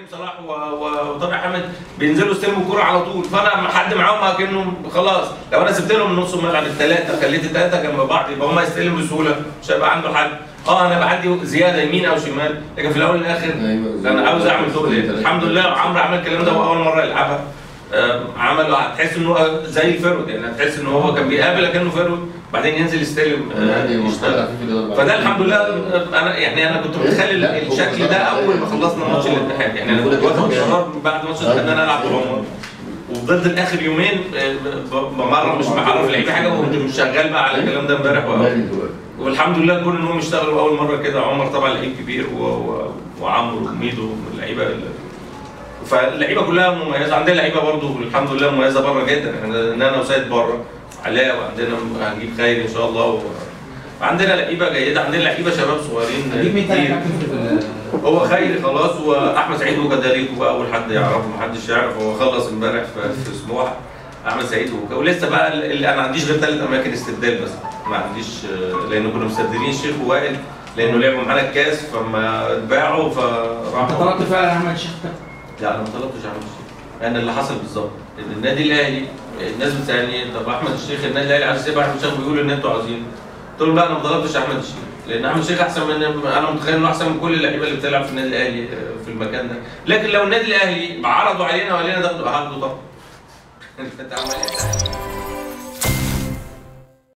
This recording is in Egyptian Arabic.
صلاح و- و- وطارق حامد بينزلوا يستلموا الكوره على طول فانا ما حد معاهم اكنه خلاص لو انا سبت لهم نص الملعب الثلاثه خليت الثلاثه جنب بعض يبقى هم يستلموا بسهوله مش هيبقى عنده حل اه انا بعدي زياده يمين او شمال لكن في الاول والاخر أيوة. انا عاوز اعمل شغل الحمد لله عمرو عمل الكلام ده واول مره يلعبها آه، عمل هتحس ان هو زي الفيرود يعني هتحس ان هو كان بيقابل اكنه فيرود بعدين ينزل يستلم آه، يعني محمد يشتغل عفيف اللي ضرب فده عليه. الحمد لله انا يعني انا كنت متخيل لا، هو الشكل ضرب ده عليه. اول ما خلصنا ماتش الاتحاد يعني انا كنت واخد قرار بعد ماتش الاتحاد ان انا العب طول عمري وفضلت الاخر يومين آه، ب- بمرن مش معرف اللعيبه حاجه وكنت مش شغال بقى على الكلام ده امبارح و- بالي دلوقتي. والحمد لله كل انهم اشتغلوا اول مره كده عمر طبعا لعيب كبير و... و... وعمرو وميدو من اللعيبه ال- فاللعيبه كلها مميزه عندنا لعيبه برضو الحمد لله مميزه بره جدا يعني ان انا وسيد بره علاء وعندنا هنجيب خير ان شاء الله و... عندنا لعيبه جيده عندنا لعيبه شباب صغيرين هجيب مين تاني يا كتير. كابتن في ال- هو خيري خلاص واحمد سعيد وكذلك هو اول حد يعرفه محدش يعرف هو خلص امبارح في, في سموحه احمد سعيد وك- ولسه بقى ال- اللي انا ما عنديش غير ثلاث اماكن استبدال بس ما عنديش آه، لان كنا مستبدلين الشيخ ووائل لانه لعبوا معانا الكاس فما اتباعوا انت فراحوا طلبت فعلا احمد الشيخ ده لا انا ما طلبتش احمد الشيخ انا اللي حصل بالظبط ان النادي الاهلي الناس بتسالني طب احمد الشيخ النادي الاهلي عايز يسيب احمد الشيخ بيقولوا ان انتوا عايزين قلت لهم لا انا ما طلبتش احمد الشيخ لان احمد الشيخ احسن من انا متخيل انه احسن من كل اللعيبه اللي بتلعب في النادي الاهلي آه، في المكان ده لكن لو النادي الاهلي عرضوا علينا وقال لنا ده هاخده طبعا انت عمال إيه؟